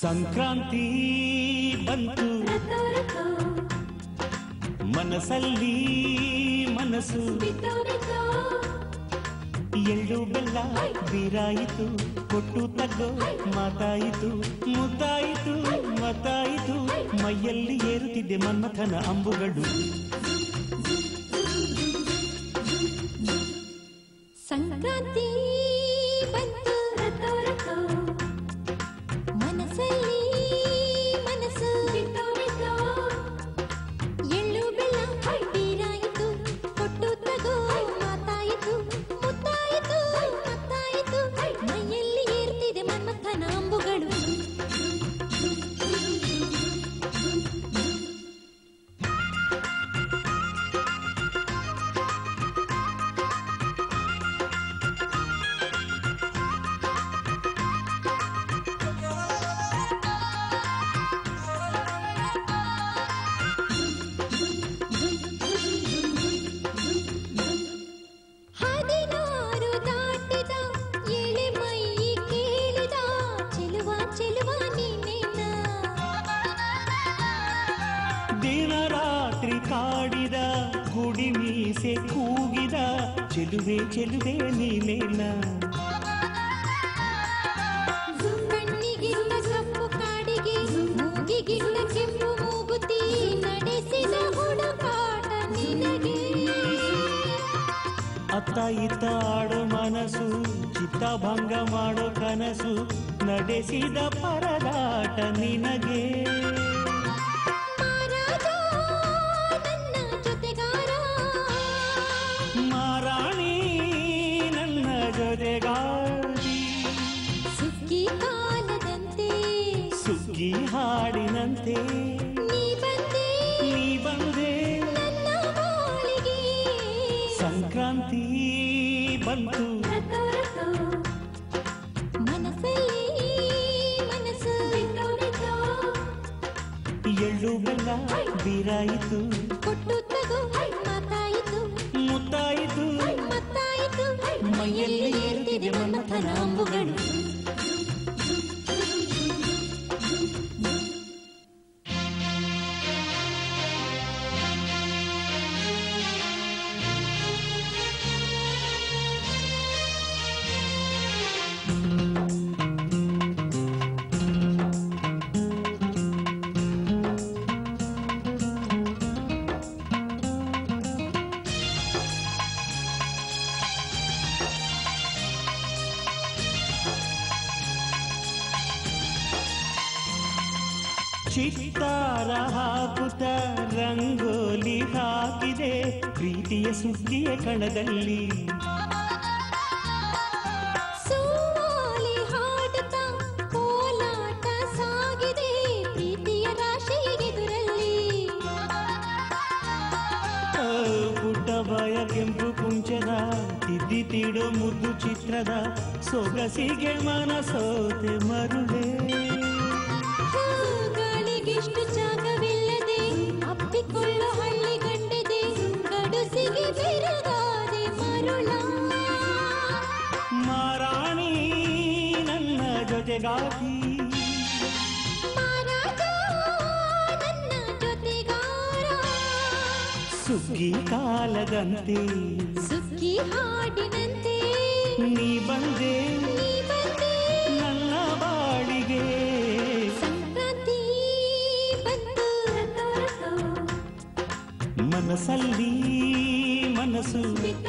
ಸಂಕ್ರಾಂತಿ ಬಂತು ಮನಸ್ಸಲ್ಲಿ ಮನಸ್ಸು ಎಳ್ಳು ಬೆಲ್ಲ ಬೀರಾಯಿತು ಕೊಟ್ಟು ತಗ್ಗೋ ಮಾತಾಯಿತು ಮುದ್ದಾಯಿತು ಮತ್ತಾಯಿತು ಮೈಯಲ್ಲಿ ಏರುತ್ತಿದ್ದೆ ಮನ್ಮಥನ ಅಂಬುಗಳು ಸಂಕ್ರಾಂತಿ ಬಂತು ಮನಸ್ಸಲ್ಲಿ ಮನಸ್ಸು ಎಳ್ಳು ಬೆಲ್ಲ ಬೀರಾಯಿತು ಕೊಟ್ಟು ತಗೋ ಮಾತಾಯಿತು ಮುತ್ತಾಯಿತು ಮತ್ತಾಯಿತು ಮೈಯಲ್ಲಿ ಏರ್ತಿದೆ ಮನ್ಮಥನ ಅಂಬುಗಳು ಹದಿನಾರು ದಾಟಿದ ಎಳೆ ಮೈ ಕೇಳಿದ ಚೆಲುವ ಚೆಲುವ ನೀನೇನ ದಿನ ರಾತ್ರಿ ಕಾಡಿದ ಗುಡಿ ಮೀಸೆ ಕೂಗಿದ ಚೆಲುವೆ ಚೆಲುವೆ ನೀನೇನ ಕಣ್ಣಿಗಿಲ್ಲ ಕಪ್ಪು ಕಾಡಿಗೆ ಮೂಗಿಗಿಲ್ಲ ಕೆಂಪು ಮೂಗುತಿ ನಡೆಸಿದ ಹುಡುಕಾಟ ನಿನಗೆ ಅತ್ತ ಇತ್ತ ಆಡೋ ಮನಸ್ಸು ಚಿತ್ತಭಂಗ ಮಾಡೋ ಕನಸು ನಡೆಸಿದ ಪರದಾಟ ನಿನಗೆ ಮಹಾರಾಜ ನನ್ನ ಜೊತೆಗಾರ ಮಾರಾಣಿ ನನ್ನ ಜೊತೆಗಾಡಿ ಸುಗ್ಗಿ ಕಾಲದಂತೆ ಸುಗ್ಗಿ ಹಾಡಿನಂತೆ ನೀ ಬಂದೆ ನೀ ಬಂದೆ ನನ್ನ ಬಾಳಿಗೆ ಸಂಕ್ರಾಂತಿ ಬಂತು ಮನಸ್ಸಲ್ಲಿ ಮನಸ್ಸು ಎಳ್ಳು ಬೆಲ್ಲ ಬೀರಾಯಿತು ಕೊಟ್ಟು ತಗೋ ಮಾತಾಯಿತು ಮುತ್ತಾಯಿತು ಮತ್ತಾಯಿತು ಮೈಯಲ್ಲಿ ಏರುತ್ತಿದೆ ಮನ್ಮಥನ ಅಂಬುಗಳು ಚಿತ್ತಾರ ಹಾಕುತ್ತ ರಂಗೋಲಿ ಹಾಕಿದೆ ಪ್ರೀತಿಯ ಸುಗ್ಗಿಯ ಕಣದಲ್ಲಿ ಸೋಲಿ ಹಾಡುತ್ತಾ ಕೋಲಾಟ ಸಾಗಿದೆ ಪ್ರೀತಿಯ ರಾಶಿ ಎದುರಲ್ಲಿ ಆ, ಪುಟ್ಟ ಬಾಯ ಕೆಂಪು ಕುಂಚದ ತಿದ್ದಿ ತೀಡೋ ಮುದ್ದು ಚಿತ್ರದ ಸೊಗಸಿಗೆ ಮನಸೋತೆ ಮರುಳೆ ಹೂ, ಗಾಳಿಗೆಷ್ಟು ಜಾಗವಿಲ್ಲದೆ ಅಪ್ಪಿಕೊಳ್ಳೋ ಹಳ್ಳಿ ಗಂಡದೆ ಗಡುಸಿಗೆ ಬೆರಗಾದೆ ಮರುಳ ಮಾರಾಣಿ ನನ್ನ ಜೊತೆಗಾಗಿ ಮಹಾರಾಜ ನನ್ನ ಜೊತೆಗಾರ ಸುಗ್ಗಿ ಕಾಲದಂತೆ ಸುಗ್ಗಿ ಹಾಡಿನಂತೆ ನೀ ಬಂದೆ ನೀ ಬಂದೆ ನನ್ನ ಬಾಳಿಗೆ ಸಂಕ್ರಾಂತಿ ಬಂತು ಮನಸ್ಸಲ್ಲಿ ಮನಸ್ಸು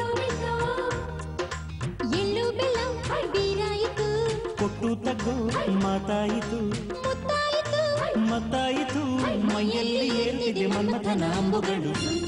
ಎಳ್ಳು ಬೆಲ್ಲ ಬೀರಾಯಿತು ಕೊಟ್ಟು ತಗ್ಗೋ ಮಾತಾಯಿತು ಮುತ್ತಾಯಿತು ಮತ್ತಾಯಿತು ಮೈಯಲ್ಲಿ ಏರುತ್ತಿದೆ ಮನ್ಮಥನ ಅಂಬುಗಳು